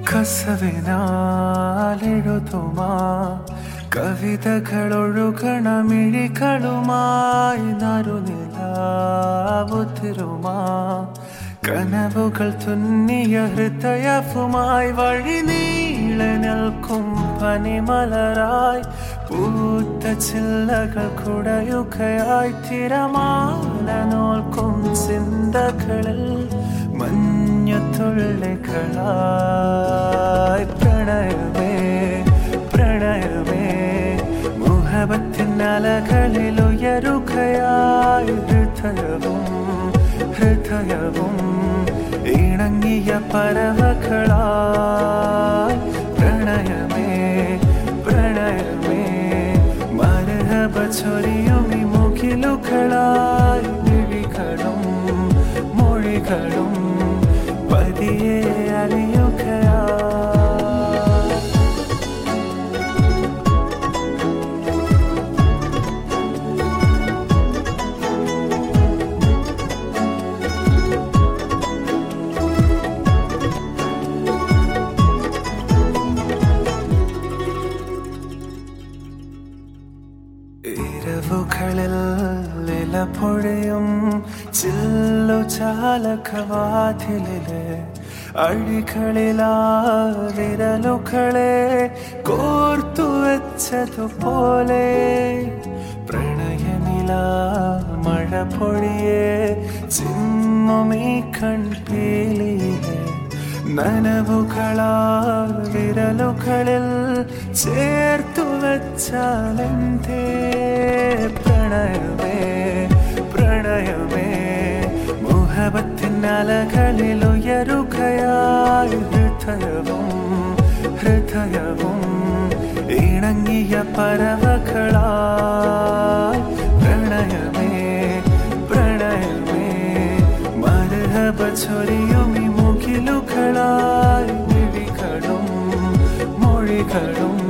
കസവിനാലെഴുതുമാ കവിതകളൊഴുകണ മിഴികളുമായി നറുനിലാവുതിരുമാ കനവുകൾ തുന്നിയ ഹൃദയവുമായി വഴി നീളെ നിൽക്കും പനിമലരായി പൂത്ത ചില്ലകൾ കുടയുകയായി തിരമാല നോൽക്കും ചിന്തകളിൽ മഞ്ഞത്തുള്ളികളായി പ്രണയമേ പ്രണയമേ മുഹബത്തിൻ അലകളിൽ ഉയരുകയായി ഹൃദയവും ഹൃദയവും ഇണങ്ങിയ പറവകളായി പ്രണയമേ പ്രണയമേ മരഹബ ചൊരിയും ഈ മുകിലുകളായി മിഴികളും മൊഴികളും പതിയെ അറിയുകയാ ഇരവുകളിൽ ഇലപ്പൊഴിയും ചില്ലു ചാലകവാതിലിലെ അഴികളിലാ വിരലുകളെ കോർത്തു വെച്ചതുപോലെ പ്രണയനില മഴ പൊഴിയെ ചിമ്മുമീ കൺപീലിയിലെ നനവുകളാൽ വിരലുകളിൽ ചേർത്തു വെച്ചാലെന്തേ പ്രണയമേ പ്രണയമേ മുഹബത്തിൻ അലകളിൽ ഉയരുകയായി ഹൃദയവും ഹൃദയവും ഇണങ്ങിയ പറവകളായി പ്രണയമേ പ്രണയമേ മരഹബ ചൊരിയും ഈ മുകിലുകളായി മിഴികളും മൊഴികളും